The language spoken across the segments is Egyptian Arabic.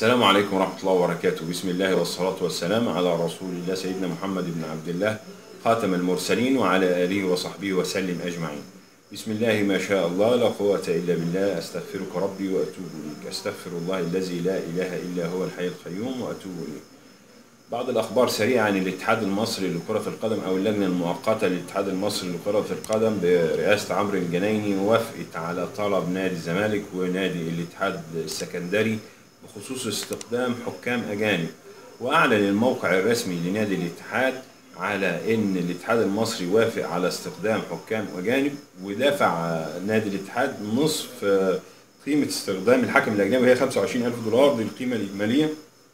السلام عليكم ورحمة الله وبركاته بسم الله والصلاة والسلام على رسول الله سيدنا محمد بن عبد الله خاتم المرسلين وعلى آله وصحبه وسلم أجمعين بسم الله ما شاء الله لا قوة إلا بالله أستغفرك ربي وأتوب إليك أستغفر الله الذي لا إله إلا هو الحي القيوم وأتوب إليه بعض الأخبار سريعة عن الاتحاد المصري لكرة القدم أو اللجنة المؤقتة للاتحاد المصري لكرة القدم برئاسة عمرو الجنايني وافقت على طلب نادي الزمالك ونادي الاتحاد السكندري بخصوص استخدام حكام أجانب وأعلن الموقع الرسمي لنادي الاتحاد على ان الاتحاد المصري وافق على استخدام حكام اجانب ودفع نادي الاتحاد نصف قيمه استخدام الحكم الاجنبي وهي 25000 دولار دي القيمه الاجماليه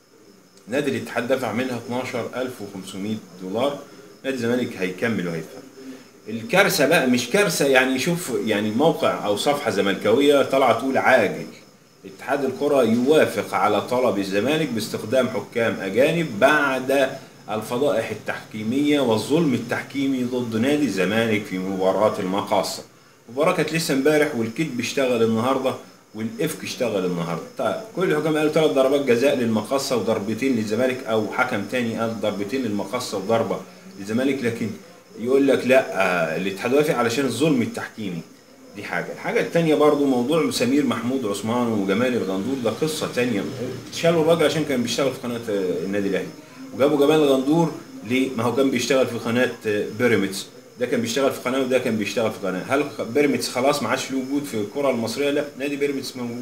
نادي الاتحاد دفع منها 12500 دولار نادي الزمالك هيكمل وهيدفع الكارثه بقى مش كارثه يعني شوف يعني موقع او صفحه زملكاويه طالعه تقول عاجل اتحاد الكره يوافق على طلب الزمالك باستخدام حكام اجانب بعد الفضائح التحكيمية والظلم التحكيمي ضد نادي الزمالك في مباراة المقاصة المباراة كانت لسه امبارح والكذب اشتغل النهاردة والإفك اشتغل النهاردة طيب كل الحكام قالوا ثلاث ضربات جزاء للمقاصة وضربتين للزمالك أو حكم تاني قال ضربتين للمقاصة وضربة للزمالك لكن يقول لك لا الاتحاد وافق علشان الظلم التحكيمي دي حاجة الحاجة التانية برضو موضوع سمير محمود عثمان وجمال الغندور ده قصة تانية شالوا الراجل عشان كان بيشتغل في قناة النادي الأهلي وجابوا جمال غندور ليه؟ ما هو كان بيشتغل في قناه بيراميدز ده كان بيشتغل في قناه وده كان بيشتغل في قناه هل بيراميدز خلاص ما عادش له وجود في الكره المصريه لا نادي بيراميدز موجود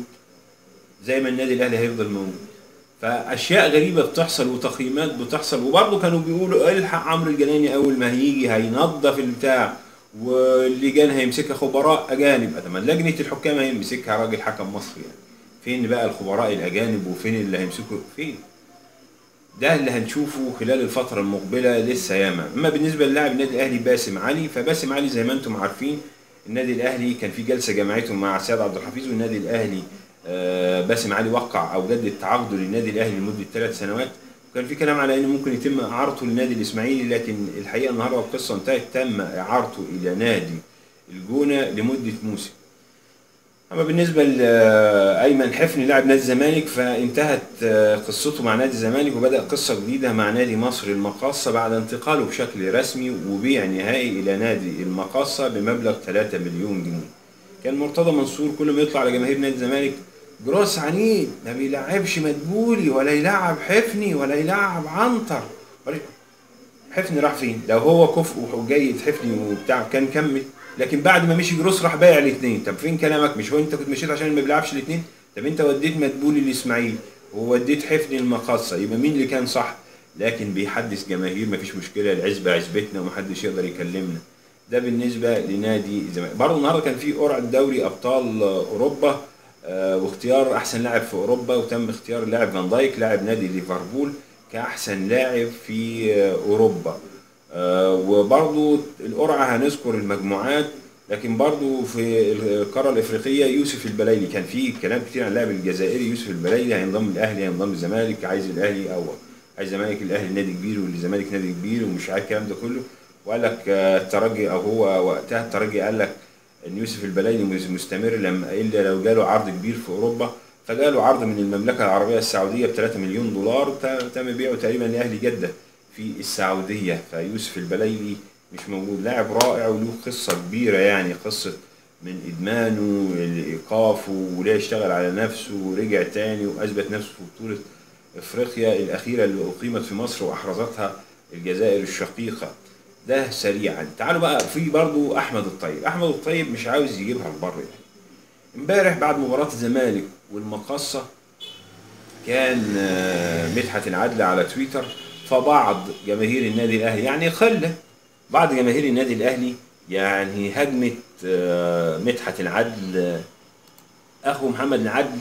زي ما النادي الاهلي هيفضل موجود فاشياء غريبه بتحصل وتقييمات بتحصل وبرضه كانوا بيقولوا الحق عمرو الجناني اول ما هيجي هينظف البتاع واللجان هيمسكها خبراء اجانب طب لجنه الحكام هيمسكها راجل حكم مصري يعني فين بقى الخبراء الاجانب وفين اللي هيمسكوا فين ده اللي هنشوفه خلال الفترة المقبلة لسه ياما اما بالنسبة للاعب النادي الاهلي باسم علي فباسم علي زي ما انتم عارفين النادي الاهلي كان في جلسة جمعته مع سياد عبد الحفيظ والنادي الاهلي باسم علي وقع او جدد تعاقده للنادي الاهلي لمدة ثلاث سنوات وكان في كلام على انه ممكن يتم اعارته للنادي الاسماعيلي لكن الحقيقة النهارده القصة انتهت تم اعارته الى نادي الجونة لمدة موسم اما بالنسبه لايمن حفني لاعب نادي الزمالك فانتهت قصته مع نادي الزمالك وبدا قصه جديده مع نادي مصر المقاصه بعد انتقاله بشكل رسمي وبيع نهائي الى نادي المقاصه بمبلغ 3 مليون جنيه كان مرتضى منصور كل ما يطلع على جماهير نادي الزمالك جروس عنيد ما بيلعبش مدبولي ولا يلعب حفني ولا يلعب عنتر حفني راح فين لو هو كفء وجيد حفني وبتاع كان كمل لكن بعد ما مشي جروس راح بايع الاثنين طب فين كلامك مش هو انت كنت مشيت عشان ما بيلعبش الاثنين طب انت وديت مدبولي الاسماعيلي ووديت حفني المقاصه يبقى مين اللي كان صح لكن بيحدث جماهير مفيش مشكله العزبه عزبتنا ومحدش يقدر يكلمنا ده بالنسبه لنادي الزمالك برضه النهارده كان في قرعه دوري ابطال اوروبا آه واختيار احسن لاعب في اوروبا وتم اختيار اللاعب فان دايك لاعب نادي ليفربول كاحسن لاعب في آه اوروبا آه وبرضو القرعة هنذكر المجموعات لكن برضو في القارة الإفريقية يوسف البلايلي كان في كلام كتير عن اللاعب الجزائري يوسف البلايلي هينضم الأهلي هينضم الزمالك عايز الأهلي أو عايز الزمالك الأهلي نادي كبير والزمالك نادي كبير ومش عارف الكلام ده كله وقال لك الترجي أو هو وقتها الترجي قال لك إن يوسف البلايلي مستمر لما إلا لو جاله عرض كبير في أوروبا فجاله عرض من المملكة العربية السعودية ب 3 مليون دولار تم بيعه تقريبا لأهلي جدة في السعودية فيوسف البلايلي مش موجود لاعب رائع وله قصة كبيرة يعني قصة من إدمانه لإيقافه وليه اشتغل على نفسه ورجع تاني وأثبت نفسه في بطولة إفريقيا الأخيرة اللي أقيمت في مصر وأحرزتها الجزائر الشقيقة ده سريعا تعالوا بقى في برضو أحمد الطيب أحمد الطيب مش عاوز يجيبها لبره يعني امبارح بعد مباراة الزمالك والمقصة كان مدحت العدل على تويتر فبعض جماهير النادي الاهلي يعني قله بعض جماهير النادي الاهلي يعني هجمت مدحت العدل اخو محمد العدل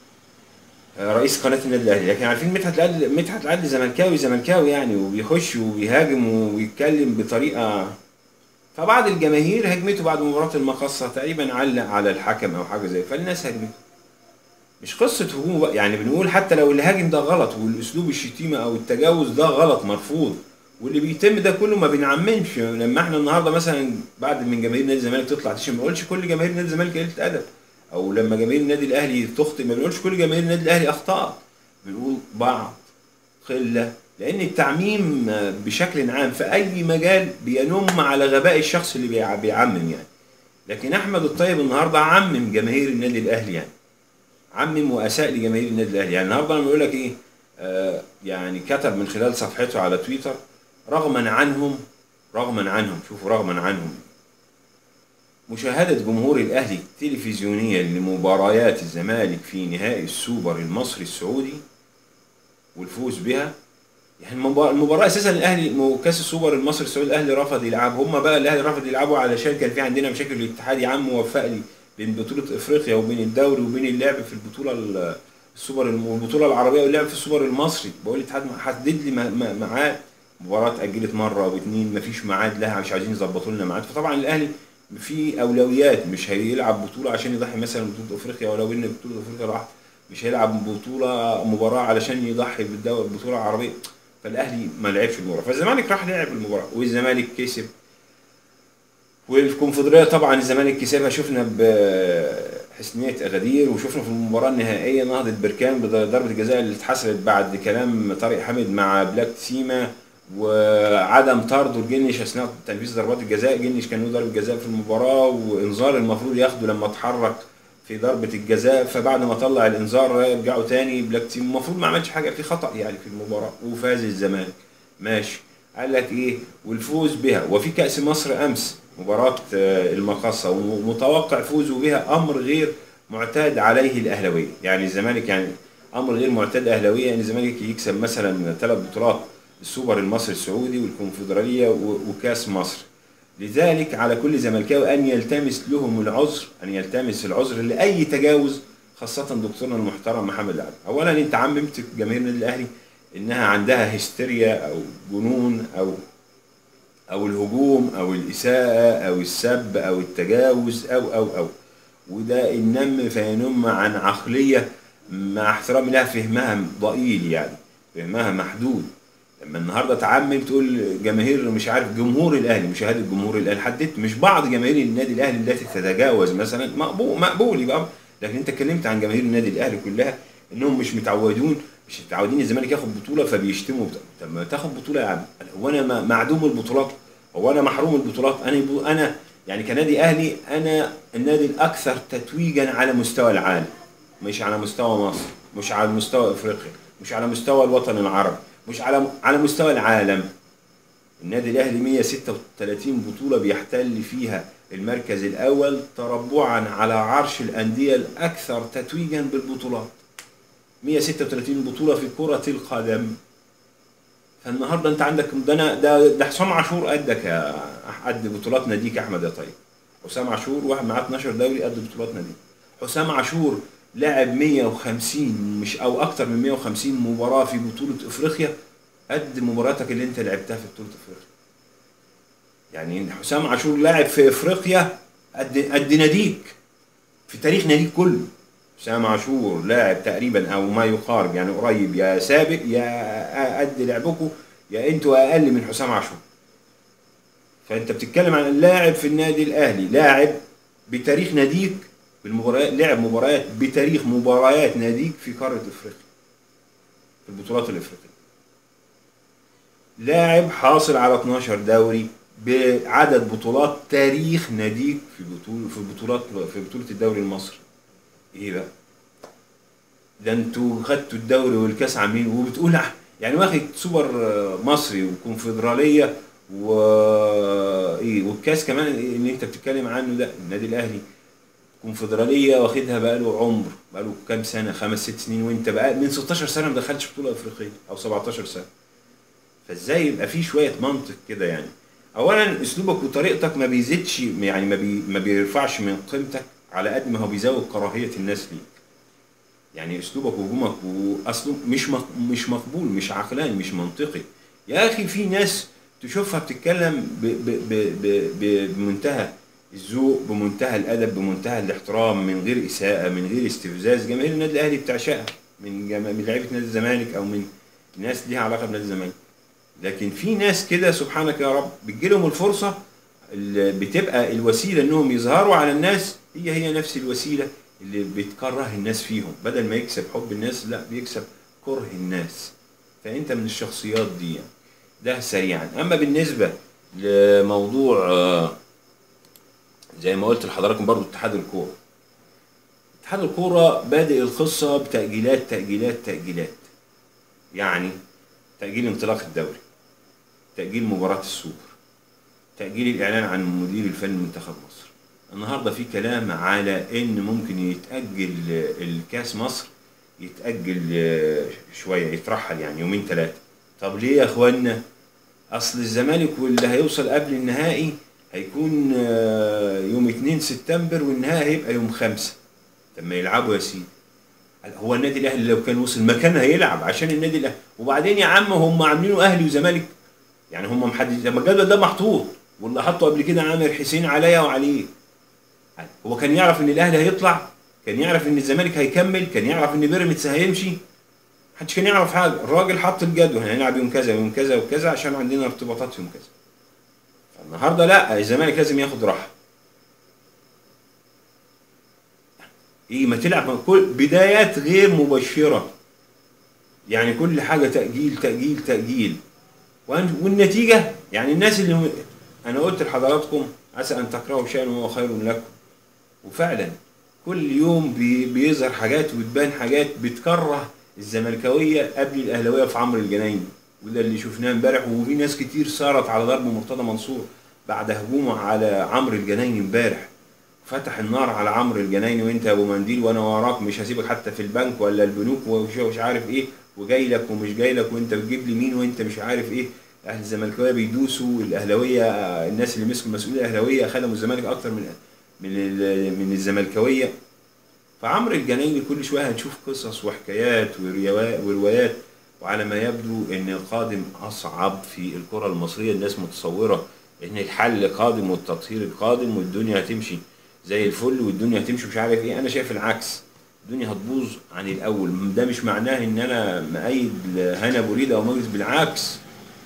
رئيس قناه النادي الاهلي لكن عارفين مدحت العدل مدحت العدل زملكاوي زملكاوي يعني وبيخش وبيهاجم ويتكلم بطريقه فبعض الجماهير هجمته بعد مباراه المقصه تقريبا علق على الحكم او حاجه زي فالناس هجمته مش قصة هجوم بقى يعني بنقول حتى لو اللي هاجم ده غلط والاسلوب الشتيمة او التجاوز ده غلط مرفوض واللي بيتم ده كله ما بنعممش لما احنا النهارده مثلا بعد من جماهير نادي الزمالك تطلع تشتم ما بقولش كل جماهير نادي الزمالك قله ادب او لما جماهير النادي الاهلي تخطئ ما بنقولش كل جماهير النادي الاهلي اخطات بنقول بعض قله لان التعميم بشكل عام في اي مجال بينم على غباء الشخص اللي بيع- بيعمم يعني لكن احمد الطيب النهارده عمم جماهير النادي الاهلي يعني عمم واساء لجماهير النادي الاهلي يعني النهارده انا بقول لك ايه آه يعني كتب من خلال صفحته على تويتر رغما عنهم رغما عنهم شوفوا رغما عنهم مشاهدة جمهور الأهلي تلفزيونيا لمباريات الزمالك في نهائي السوبر المصري السعودي والفوز بها يعني المباراة, المباراة أساسا الأهلي مو- كأس السوبر المصري السعودي الأهلي رفض يلعب هم بقى الأهلي رفض يلعبوا علشان كان في عندنا مشاكل الاتحاد يا عم وفق لي بين بطولة أفريقيا وبين الدوري وبين اللعب في البطولة ال- السوبر الم- والبطولة العربية واللعب في السوبر المصري بقول الاتحاد حدد لي م- م- ميعاد مباراة اتأجلت مرة واتنين مفيش ميعاد لها مش عايزين يظبطوا لنا ميعاد فطبعا الأهلي في أولويات مش هيلعب بطولة عشان يضحي مثلا ببطولة أفريقيا ولو إن بطولة أفريقيا راحت مش هيلعب بطولة مباراة علشان يضحي بالدوري البطولة العربية فالأهلي ما لعبش المباراة فالزمالك راح لعب المباراة والزمالك كسب والكونفدرالية طبعا الزمالك كسبها شفنا بحسنية أغادير وشفنا في المباراة النهائية نهضة بركان بضربة الجزاء اللي اتحسبت بعد كلام طارق حامد مع بلاك سيما وعدم طرده الجنش اثناء تنفيذ ضربات الجزاء جنش كان له ضربه جزاء في المباراه وانذار المفروض ياخده لما اتحرك في ضربه الجزاء فبعد ما طلع الانذار رجعوا تاني بلاك تيم المفروض ما عملش حاجه في خطا يعني في المباراه وفاز الزمالك ماشي قال لك ايه والفوز بها وفي كاس مصر امس مباراه آه، المقصه ومتوقع فوزه بها امر غير معتاد عليه الاهلاويه يعني الزمالك يعني امر غير معتاد اهلاويه يعني الزمالك يكسب مثلا ثلاث بطولات السوبر المصري السعودي والكونفدراليه و- وكاس مصر لذلك على كل زملكاوي ان يلتمس لهم العذر ان يلتمس العذر لاي تجاوز خاصه دكتورنا المحترم محمد العدل اولا انت عممت جماهير النادي الاهلي انها عندها هستيريا او جنون او او الهجوم او الاساءه او السب او التجاوز او او او وده النم فينم عن عقليه مع احترامي لها فهمها ضئيل يعني فهمها محدود لما النهارده تعمم تقول جماهير مش عارف جمهور الاهلي مشاهده جمهور الاهلي حددت مش بعض جماهير النادي الاهلي التي تتجاوز مثلا مقبول مقبول يبقى لكن انت اتكلمت عن جماهير النادي الاهلي كلها انهم مش متعودون مش متعودين الزمالك ياخد بطوله فبيشتموا بتا- طب ما تاخد بطوله يا عم هو انا م- معدوم البطولات هو انا محروم البطولات انا يبو- انا يعني كنادي اهلي انا النادي الاكثر تتويجا على مستوى العالم مش على مستوى مصر مش على مستوى افريقيا مش على مستوى الوطن العربي مش على على مستوى العالم النادي الاهلي 136 بطوله بيحتل فيها المركز الاول تربعا على عرش الانديه الاكثر تتويجا بالبطولات 136 بطوله في كره القدم فالنهارده انت عندك ده انا ده ده حسام عاشور قدك يا قد بطولات ناديك يا احمد يا طيب حسام عاشور واحد معاه 12 دوري قد بطولات ناديك حسام عاشور لعب 150 مش او اكتر من 150 مباراه في بطوله افريقيا قد مباراتك اللي انت لعبتها في بطوله افريقيا يعني حسام عاشور لاعب في افريقيا قد قد ناديك في تاريخ ناديك كله حسام عاشور لاعب تقريبا او ما يقارب يعني قريب يا سابق يا قد لعبكم يا انتوا اقل من حسام عاشور فانت بتتكلم عن اللاعب في النادي الاهلي لاعب بتاريخ ناديك بالمباريات لعب مباريات بتاريخ مباريات ناديك في قاره افريقيا في البطولات الافريقيه لاعب حاصل على 12 دوري بعدد بطولات تاريخ ناديك في بطولة في بطولات في بطولة الدوري المصري. ايه بقى؟ ده انتوا خدتوا الدوري والكاس عاملين وبتقول ع- يعني واخد سوبر مصري وكونفدرالية و ايه والكاس كمان اللي انت بتتكلم عنه ده النادي الاهلي كونفدرالية واخدها بقاله عمر بقاله كام سنة خمس ست سنين وانت بقى من 16 سنة ما دخلتش بطولة افريقية او 17 سنة. فازاي يبقى في شويه منطق كده يعني اولا اسلوبك وطريقتك ما بيزيدش يعني ما, بي ما بيرفعش من قيمتك على قد ما هو بيزود كراهيه الناس ليك يعني اسلوبك وهجومك واصله مش مق- مش مقبول مش عقلاني مش منطقي يا اخي في ناس تشوفها بتتكلم ب ب ب ب ب بمنتهى الذوق بمنتهى الادب بمنتهى الاحترام من غير اساءه من غير استفزاز جماهير النادي الاهلي بتعشقها من جما... من لعيبه نادي الزمالك او من ناس ليها علاقه بنادي الزمالك لكن في ناس كده سبحانك يا رب بتجيلهم الفرصه اللي بتبقى الوسيله انهم يظهروا على الناس هي هي نفس الوسيله اللي بتكره الناس فيهم بدل ما يكسب حب الناس لا بيكسب كره الناس فانت من الشخصيات دي يعني ده سريعا اما بالنسبه لموضوع آه، زي ما قلت لحضراتكم برضو اتحاد الكوره اتحاد الكوره بادئ القصه بتاجيلات تاجيلات تاجيلات يعني تاجيل انطلاق الدوري تاجيل مباراه السوبر تاجيل الاعلان عن مدير الفني لمنتخب مصر النهارده في كلام على ان ممكن يتاجل الكاس مصر يتاجل آه، شويه يترحل يعني يومين ثلاثه طب ليه يا اخوانا اصل الزمالك واللي هيوصل قبل النهائي هيكون آه، يوم 2 سبتمبر والنهائي هيبقى يوم 5 طب ما يلعبوا يا سيدي هو النادي الاهلي لو كان وصل مكان هيلعب عشان النادي الاهلي وبعدين يا عم هم عاملينه اهلي وزمالك يعني هم محدد لما الجدول ده محطوط واللي حطه قبل كده عامر حسين عليا وعليه هو كان يعرف ان الاهلي هيطلع كان يعرف ان الزمالك هيكمل كان يعرف ان بيراميدز هيمشي محدش كان يعرف حاجه الراجل حط الجدول هنلعب يوم كذا يوم كذا وكذا عشان عندنا ارتباطات يوم كذا فالنهارده لا الزمالك لازم ياخد راحه ايه ما تلعب كل بدايات غير مبشره يعني كل حاجه تاجيل تاجيل تاجيل وأن- والنتيجه يعني الناس اللي م- انا قلت لحضراتكم عسى ان تكرهوا شيئا وهو خير لكم وفعلا كل يوم بي- بيظهر حاجات وتبان حاجات بتكره الزملكاويه قبل الاهلاويه في عمرو الجنايني وده اللي شفناه امبارح وفي ناس كتير صارت على ضرب مرتضى منصور بعد هجومه على عمرو الجنايني امبارح فتح النار على عمرو الجنايني وانت يا ابو منديل وانا وراك مش هسيبك حتى في البنك ولا البنوك ومش مش عارف ايه وجاي لك ومش جاي لك وانت بتجيب لي مين وانت مش عارف ايه اهل الزملكاويه بيدوسوا الاهلاويه آه، الناس اللي مسكوا المسؤوليه الاهلاويه خدموا الزمالك اكتر من من ال- من الزملكاويه فعمرو الجنايني كل شويه هنشوف قصص وحكايات وريوا- وروايات وعلى ما يبدو ان القادم اصعب في الكره المصريه الناس متصوره ان الحل قادم والتطهير القادم والدنيا هتمشي زي الفل والدنيا هتمشي مش عارف ايه انا شايف العكس الدنيا هتبوظ عن الاول ده مش معناه ان انا مؤيد هنا بريد او مجلس بالعكس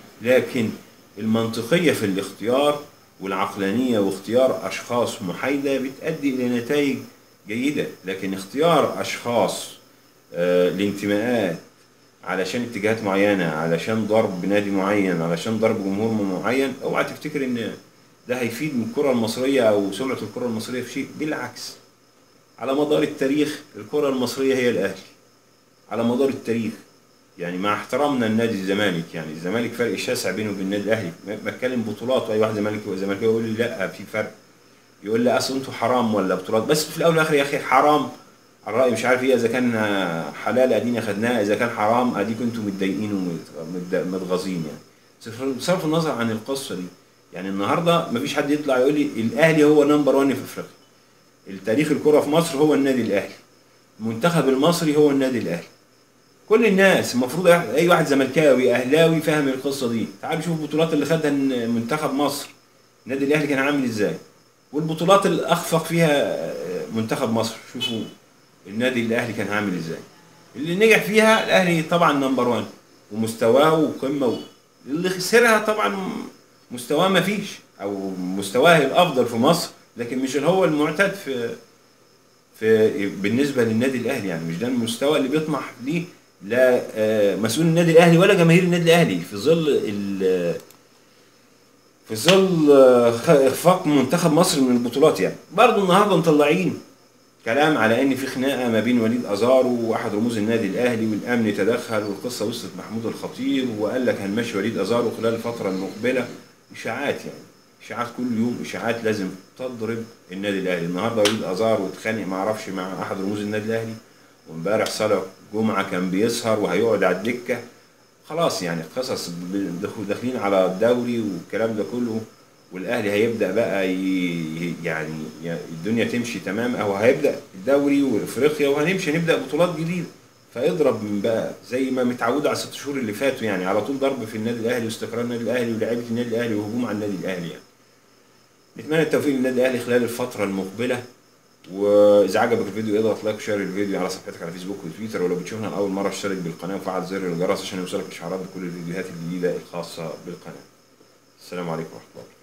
لكن المنطقيه في الاختيار والعقلانيه واختيار اشخاص محايده بتؤدي الى نتائج جيده لكن اختيار اشخاص آه، لانتماءات علشان اتجاهات معينه علشان ضرب نادي معين علشان ضرب جمهور معين اوعى تفتكر ان ده هيفيد من الكره المصريه او سمعه الكره المصريه في شيء بالعكس على مدار التاريخ الكره المصريه هي الاهلي على مدار التاريخ يعني مع احترامنا لنادي الزمالك يعني الزمالك فرق شاسع بينه وبين النادي الاهلي ما- بتكلم بطولات واي واحد زمالكاوي زمالكاوي يقول لي لا في فرق يقول لي اصل انتوا حرام ولا بطولات بس في الاول والاخر يا اخي حرام على الراي مش عارف ايه اذا كان حلال ادينا خدناه اذا كان حرام اديكم انتوا متضايقين ومتغاظين يعني بصرف- بصرف النظر عن القصه دي يعني النهارده مفيش حد يطلع يقول لي الاهلي هو نمبر 1 في افريقيا التاريخ الكره في مصر هو النادي الاهلي المنتخب المصري هو النادي الاهلي كل الناس المفروض اي واحد زملكاوي اهلاوي فاهم القصه دي تعال شوف البطولات اللي خدها منتخب مصر النادي الاهلي كان عامل ازاي والبطولات اللي اخفق فيها منتخب مصر شوفوا النادي الاهلي كان عامل ازاي اللي نجح فيها الاهلي طبعا نمبر 1 ومستواه وقمه و... اللي خسرها طبعا مستواه ما فيش او مستواه الافضل في مصر لكن مش اللي هو المعتاد في في بالنسبه للنادي الاهلي يعني مش ده المستوى اللي بيطمح ليه لا آه، مسؤول النادي الاهلي ولا جماهير النادي الاهلي في ظل ال- في ظل آه، خ- اخفاق منتخب مصر من البطولات يعني برضه النهارده مطلعين كلام على ان في خناقه ما بين وليد ازارو واحد رموز النادي الاهلي والامن تدخل والقصه وصلت محمود الخطيب وقال لك هنمشي وليد ازارو خلال الفتره المقبله اشاعات يعني اشاعات كل يوم اشاعات لازم تضرب النادي الاهلي النهارده وليد ازارو اتخانق ما اعرفش مع احد رموز النادي الاهلي وامبارح صالح جمعه كان بيسهر وهيقعد على الدكه خلاص يعني قصص ب- دخل- داخلين على الدوري والكلام ده كله والاهلي هيبدا بقى ي- يعني ي- الدنيا تمشي تمام او هيبدا الدوري وافريقيا وهنمشي نبدا بطولات جديده فاضرب من بقى زي ما متعود على الست شهور اللي فاتوا يعني على طول ضرب في النادي الاهلي واستقرار النادي الاهلي ولاعيبه النادي الاهلي وهجوم على النادي الاهلي يعني نتمنى التوفيق للنادي الاهلي خلال الفتره المقبله واذا عجبك الفيديو اضغط لايك وشير الفيديو على صفحتك على فيسبوك وتويتر ولو بتشوفنا لاول مره اشترك بالقناه وفعل زر الجرس عشان يوصلك اشعارات بكل الفيديوهات الجديده الخاصه بالقناه السلام عليكم ورحمه الله